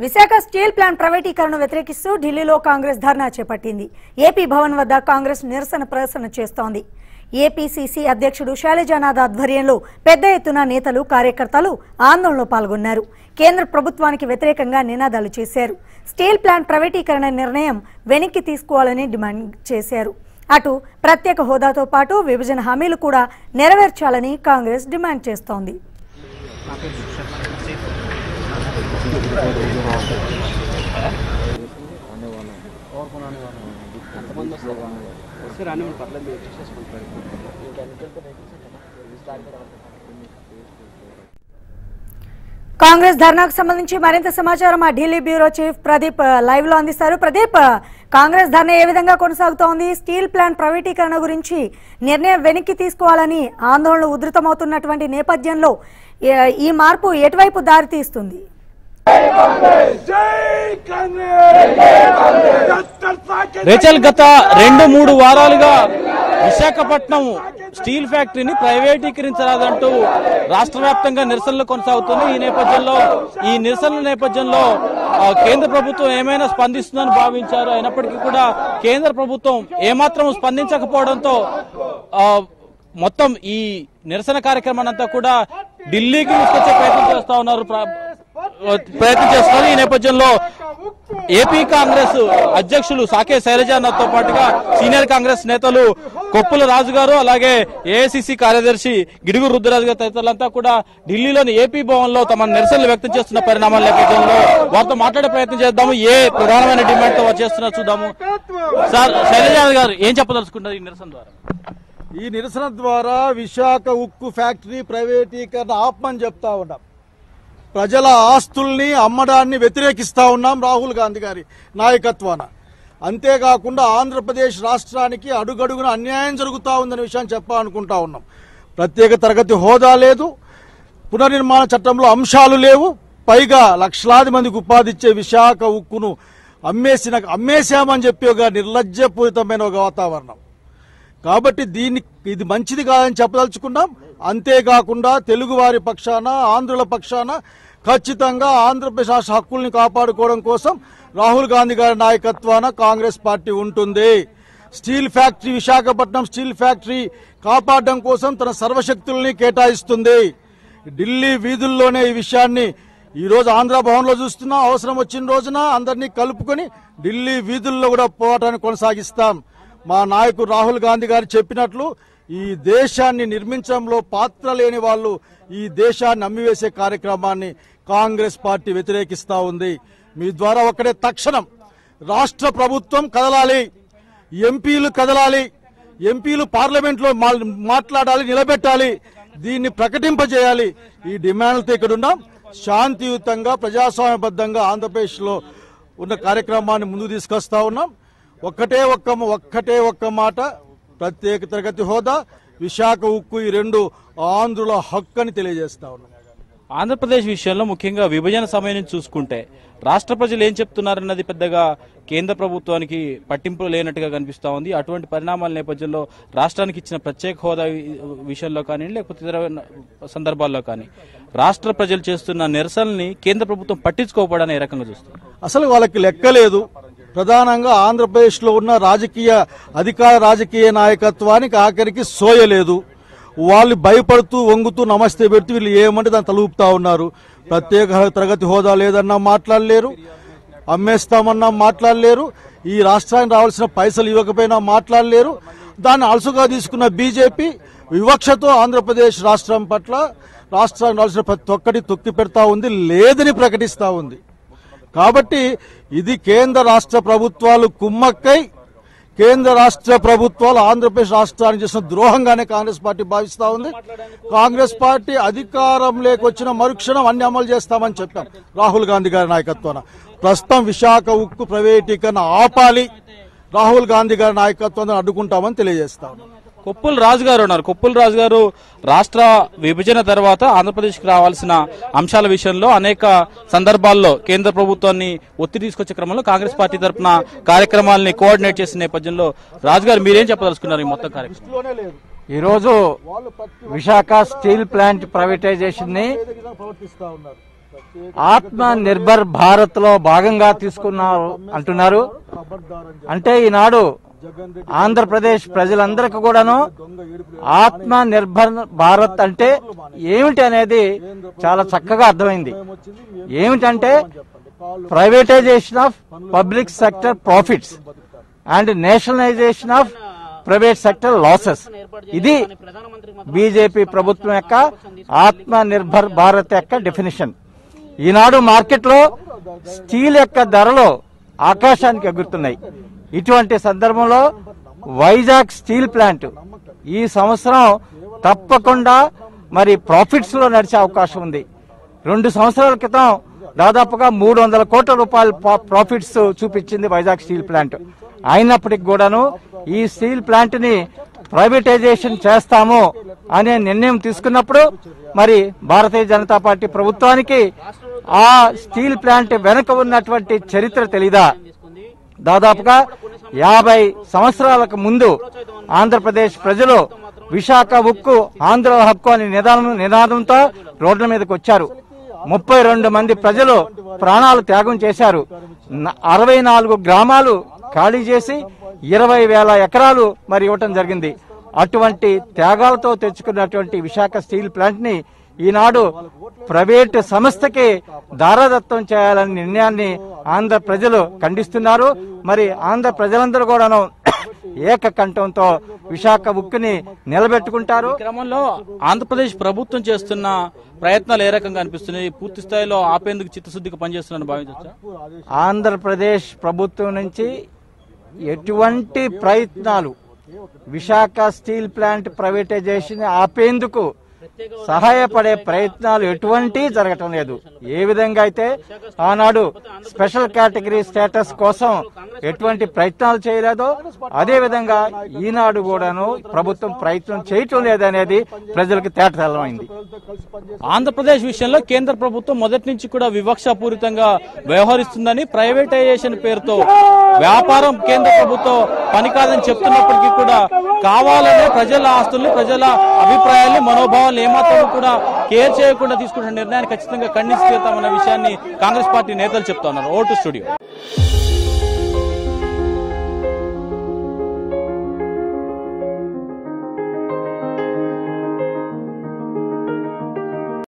Visakha steel plant ప్రైవేటీకరణను వ్యతిరేకిస్తూ ఢిల్లీలో కాంగ్రెస్ ధర్నా చేపట్టింది ఏపీ భవన్ వద్ద కాంగ్రెస్ నిరసన ప్రదర్శన చేస్తోంది ఏపీసీసీ అధ్యక్షుడు శైలజానాథ్ ఆధ్వర్యంలో పెద్ద ఎత్తున నేతలు కార్యకర్తలు ఆందోళనలో పాల్గొన్నారు కేంద్ర ప్రభుత్వానికి వ్యతిరేకంగా నినాదాలు చేశారు స్టీల్ ప్లాంట్ ప్రైవేటీకరణ నిర్ణయం వెనక్కి తీసుకోవాలని డిమాండ్ చేశారు అటు ప్రత్యేక హోదాతో పాటు విభజన హామీలు కూడా నెరవేర్చాలని కాంగ్రెస్ డిమాండ్ చేస్తోంది కాంగ్రెస్ ధర్నాకు సంబంధించి మరింత సమాచారం మా ఢిల్లీ బ్యూరో చీఫ్ ప్రదీప్ ఆ, లైవ్ లో అందిస్తారు ప్రదీప్ ఆ, కాంగ్రెస్ ధర్నా ఏ విధంగా కొనసాగుతోంది స్టీల్ ప్లాంట్ ప్రైవేటీకరణ గురించి నిర్ణయం వెనక్కి తీసుకోవాలని ఆందోళనలు ఉధృతమవుతున్నటువంటి నేపథ్యంలో ఏ- ఈ మార్పు ఎటువైపు దారి తీస్తుంది రేచల్ గత రెండు మూడు వారాలుగా విశాఖపట్నం స్టీల్ ఫ్యాక్టరీని ప్రైవేటీకరించరాదంటూ రాష్ట్ర వ్యాప్తంగా నిరసనలు కొనసాగుతున్నాయి ఈ నేపథ్యంలో ఈ నిరసనల నేపథ్యంలో ఆ, కేంద్ర ప్రభుత్వం ఏమైనా స్పందిస్తుందని భావించారు అయినప్పటికీ కూడా కేంద్ర ప్రభుత్వం ఏమాత్రం స్పందించకపోవడంతో ఆ, మొత్తం ఈ నిరసన కార్యక్రమాన్ని అంతా కూడా ఢిల్లీకి తీసుకొచ్చే ప్రయత్నం చేస్తా ఉన్నారు ప్ర- ప్రయత్నం చేస్తున్నారు ఈ నేపథ్యంలో ఏపీ కాంగ్రెస్ అధ్యక్షులు సాకే శైలజానాథ్తో పాటుగా సీనియర్ కాంగ్రెస్ నేతలు కొప్పుల రాజు గారు అలాగే ఏఐసిసి కార్యదర్శి గిడుగు రుద్రరాజు గారు తదితరులంతా కూడా ఢిల్లీలోని ఏపీ భవన్ లో తమ నిరసనలు వ్యక్తం చేస్తున్న పరిణామాల నేపథ్యంలో వారితో మాట్లాడే ప్రయత్నం చేద్దాము ఏ ప్రధానమైన డిమాండ్ తో వారు చేస్తున్నారు చూద్దాము సార్ శైలజానాథ్ గారు ఏం చెప్పదలుచుకుంటారు ఈ నిరసన ద్వారా ఈ నిరసన ద్వారా విశాఖ ఉక్కు ఫ్యాక్టరీ ప్రైవేటీకరణ ఆపమని చెప్తా ఉన్నాం ప్రజల ఆస్తుల్ని అమ్మడాన్ని వ్యతిరేకిస్తా ఉన్నాం రాహుల్ గాంధీ గారి నాయకత్వాన అంతేకాకుండా ఆంధ్రప్రదేశ్ రాష్ట్రానికి అడుగడుగున అన్యాయం జరుగుతూ ఉందనే విషయాన్ని చెప్పాలనుకుంటా ఉన్నాం ప్రత్యేక తరగతి హోదా లేదు పునర్నిర్మాణ చట్టంలో అంశాలు లేవు పైగా లక్షలాది మందికి ఉపాధి ఇచ్చే విశాఖ ఉక్కును అమ్మేసిన అమ్మేశామని చెప్పి ఒక నిర్లజ్జపూరితమైన ఒక వాతావరణం కాబట్టి దీన్ని ఇది మంచిది కాదని చెప్పదలుచుకున్నాం అంతేకాకుండా తెలుగు వారి పక్షాన ఆంధ్రుల పక్షాన ఖచ్చితంగా ఆంధ్రప్రదేశ్ రాష్ట్ర హక్కుల్ని కాపాడుకోవడం కోసం రాహుల్ గాంధీ గారి నాయకత్వాన కాంగ్రెస్ పార్టీ ఉంటుంది steel factory Visakhapatnam steel factory కాపాడడం కోసం తన సర్వశక్తుల్ని కేటాయిస్తుంది ఢిల్లీ వీధుల్లోనే ఈ విషయాన్ని ఈ రోజు ఆంధ్ర భవన్ లో చూస్తున్నా అవసరం వచ్చిన రోజున అందరినీ కలుపుకొని ఢిల్లీ వీధుల్లో కూడా పోరాటాన్ని కొనసాగిస్తాం మా నాయకుడు రాహుల్ గాంధీ గారు చెప్పినట్లు ఈ దేశాన్ని నిర్మించడంలో పాత్ర లేని వాళ్ళు ఈ దేశాన్ని అమ్మివేసే కార్యక్రమాన్ని కాంగ్రెస్ పార్టీ వ్యతిరేకిస్తా ఉంది మీ ద్వారా ఒక్కడే తక్షణం రాష్ట్ర ప్రభుత్వం కదలాలి ఎంపీలు కదలాలి ఎంపీలు పార్లమెంట్ లో మాట్లాడాలి నిలబెట్టాలి దీన్ని ప్రకటింపజేయాలి ఈ డిమాండ్లతో ఇక్కడ ఉన్నాం శాంతియుతంగా ప్రజాస్వామ్యబద్ధంగా ఆంధ్రప్రదేశ్ లో ఉన్న కార్యక్రమాన్ని ముందుకు తీసుకొస్తా ఉన్నాం ఒక్కటే ఒక్క ఒక్కటే ఒక్క మాట ప్రత్యేక తరగతి హోదా విశాఖ ఉక్కు ఈ రెండు ఆంధ్రుల హక్కు అని తెలియజేస్తా ఉన్నాం ఆంధ్రప్రదేశ్ విషయంలో ముఖ్యంగా విభజన సమయం నుంచి చూసుకుంటే రాష్ట్ర ప్రజలు ఏం చెప్తున్నారన్నది పెద్దగా కేంద్ర ప్రభుత్వానికి పట్టింపు లేనట్టుగా కనిపిస్తా ఉంది అటువంటి పరిణామాల నేపథ్యంలో రాష్ట్రానికి ఇచ్చిన ప్రత్యేక హోదా వి- విషయంలో కానీ లేకపోతే ఇతర సందర్భాల్లో కానీ రాష్ట్ర ప్రజలు చేస్తున్న నిరసనల్ని కేంద్ర ప్రభుత్వం పట్టించుకోకపోవడాన్ని ఏ రకంగా చూస్తారు అసలు వాళ్ళకి లెక్కలేదు ప్రధానంగా ఆంధ్రప్రదేశ్ లో ఉన్న రాజకీయ అధికార రాజకీయ నాయకత్వానికి ఆఖరికి సోయలేదు వాళ్ళు భయపడుతూ వంగుతూ నమస్తే పెడుతూ వీళ్ళు ఏమంటే దాన్ని తలుపుతా ఉన్నారు ప్రత్యేక తరగతి హోదా లేదన్నా మాట్లాడలేరు అమ్మేస్తామన్నా మాట్లాడలేరు ఈ రాష్ట్రానికి రావాల్సిన పైసలు ఇవ్వకపోయినా మాట్లాడలేరు దాన్ని అలసుగా తీసుకున్న బీజేపీ వివక్షతో ఆంధ్రప్రదేశ్ రాష్ట్రం పట్ల రాష్ట్రానికి రావాల్సిన ప్రతి ఒక్కటి తొక్కి పెడతా ఉంది లేదని ప్రకటిస్తా ఉంది కాబట్టి ఇది కేంద్ర రాష్ట్ర ప్రభుత్వాలు కుమ్మక్కై కేంద్ర రాష్ట్ర ప్రభుత్వాలు ఆంధ్రప్రదేశ్ రాష్ట్రానికి చేసిన ద్రోహంగానే కాంగ్రెస్ పార్టీ భావిస్తా ఉంది కాంగ్రెస్ పార్టీ అధికారం లేకొచ్చిన మరుక్షణం అన్ని అమలు చేస్తామని చెప్పాం రాహుల్ గాంధీ గారి నాయకత్వాన ప్రస్తుతం విశాఖ ఉక్కు ప్రైవేటీకరణ ఆపాలి రాహుల్ గాంధీ గారి నాయకత్వాన్ని అడ్డుకుంటామని తెలియజేస్తా ఉన్నాం కొప్పుల రాజు గారు ఉన్నారు కొప్పుల రాజు గారు రాష్ట్ర విభజన తర్వాత ఆంధ్రప్రదేశ్కి రావాల్సిన అంశాల విషయంలో అనేక సందర్భాల్లో కేంద్ర ప్రభుత్వాన్ని ఒత్తిడి తీసుకొచ్చే క్రమంలో కాంగ్రెస్ పార్టీ తరఫున కార్యక్రమాలని కోఆర్డినేట్ చేసిన నేపథ్యంలో రాజు గారు మీరేం చెప్పదలుచుకున్నారు ఈ మొత్తం కార్యక్రమం ఈరోజు విశాఖ స్టీల్ ప్లాంట్ ప్రైవేటైజేషన్ ని ప్రవర్తిస్తా ఉన్నారు ఆత్మ నిర్భర్ భారత్ లో భాగంగా తీసుకున్నారు అంటున్నారు అంటే ఈనాడు ఆంధ్రప్రదేశ్ ప్రజలందరికీ కూడాను ఆత్మ నిర్భర్ భారత్ అంటే ఏమిటి అనేది చాలా చక్కగా అర్థమైంది ఏమిటంటే privatisation of public sector profits and nationalisation of private sector losses ఇది బీజేపీ ప్రభుత్వం యొక్క ఆత్మ నిర్భర్ భారత్ యొక్క డెఫినేషన్ ఈనాడు మార్కెట్లో స్టీల్ యొక్క ధరలు ఆకాశానికి ఎగురుతున్నాయి ఇటువంటి సందర్భంలో వైజాగ్ స్టీల్ ప్లాంట్ ఈ సంవత్సరం తప్పకుండా మరి ప్రాఫిట్స్ లో నడిచే అవకాశం ఉంది రెండు సంవత్సరాల క్రితం దాదాపుగా మూడు వందల కోట్ల రూపాయల పా- ప్రాఫిట్స్ చూపించింది వైజాగ్ స్టీల్ ప్లాంట్ అయినప్పటికి కూడాను ఈ స్టీల్ ప్లాంట్ ని ప్రైవేటైజేషన్ చేస్తాము అనే నిర్ణయం తీసుకున్నప్పుడు మరి భారతీయ జనతా పార్టీ ప్రభుత్వానికి ఆ స్టీల్ ప్లాంట్ వెనుక ఉన్నటువంటి చరిత్ర తెలీదా దాదాపుగా యాభై సంవత్సరాలకు ముందు ఆంధ్రప్రదేశ్ ప్రజలు విశాఖ ఉక్కు ఆంధ్ర హక్కు అనే నిదానం నినాదంతో రోడ్ల మీదకి వచ్చారు ముప్పై రెండు మంది ప్రజలు ప్రాణాలు త్యాగం చేశారు న- అరవై నాలుగు గ్రామాలు ఖాళీ చేసి ఇరవై వేల ఎకరాలు మరి ఇవ్వటం జరిగింది అటువంటి త్యాగాలతో తెచ్చుకున్నటువంటి విశాఖ స్టీల్ ప్లాంట్ ని ఈనాడు ప్రైవేట్ సంస్థకి దారాదత్తం చేయాలనే నిర్ణయాన్ని ఆంధ్ర ప్రజలు ఖండిస్తున్నారు మరి ఆంధ్ర ప్రజలందరూ కూడాను ఏకకంఠంతో విశాఖ ఉక్కుని నిలబెట్టుకుంటారు ఈ క్రమంలో ఆంధ్రప్రదేశ్ ప్రభుత్వం చేస్తున్న ప్రయత్నాలు ఏ రకంగా అనిపిస్తున్నాయి పూర్తి స్థాయిలో ఆపేందుకు చిత్తశుద్ధిగా పనిచేస్తున్నారని భావించవచ్చా ఆంధ్రప్రదేశ్ ప్రభుత్వం నుంచి ఎటువంటి ప్రయత్నాలు విశాఖ స్టీల్ ప్లాంట్ ప్రైవేటైజేషన్ ఆపేందుకు సహాయపడే ప్రయత్నాలు ఎటువంటి జరగటం లేదు ఏ విధంగా అయితే ఆనాడు స్పెషల్ కేటగిరీ స్టేటస్ కోసం ఎటువంటి ప్రయత్నాలు చేయలేదో అదే విధంగా ఈనాడు కూడాను ప్రభుత్వం ప్రయత్నం చేయటం లేదనేది ప్రజలకు తేటతెల్లమైంది ఆంధ్రప్రదేశ్ విషయంలో కేంద్ర ప్రభుత్వం మొదటి నుంచి కూడా వివక్షపూరితంగా వ్యవహరిస్తుందని ప్రైవేటైజేషన్ పేరుతో వ్యాపారం కేంద్ర ప్రభుత్వం పని కాదని చెప్తున్నప్పటికీ కూడా కావాలనే ప్రజల ఆస్తుల్ని ప్రజల అభిప్రాయాల్ని మనోభావాలు ఏమాత్రం కూడా కేర్ చేయకుండా తీసుకుంటున్న నిర్ణయాన్ని ఖచ్చితంగా ఖండిస్తూ తీరుతామన్న విషయాన్ని కాంగ్రెస్ పార్టీ నేతలు చెప్తున్నారు ఓటు స్టూడియో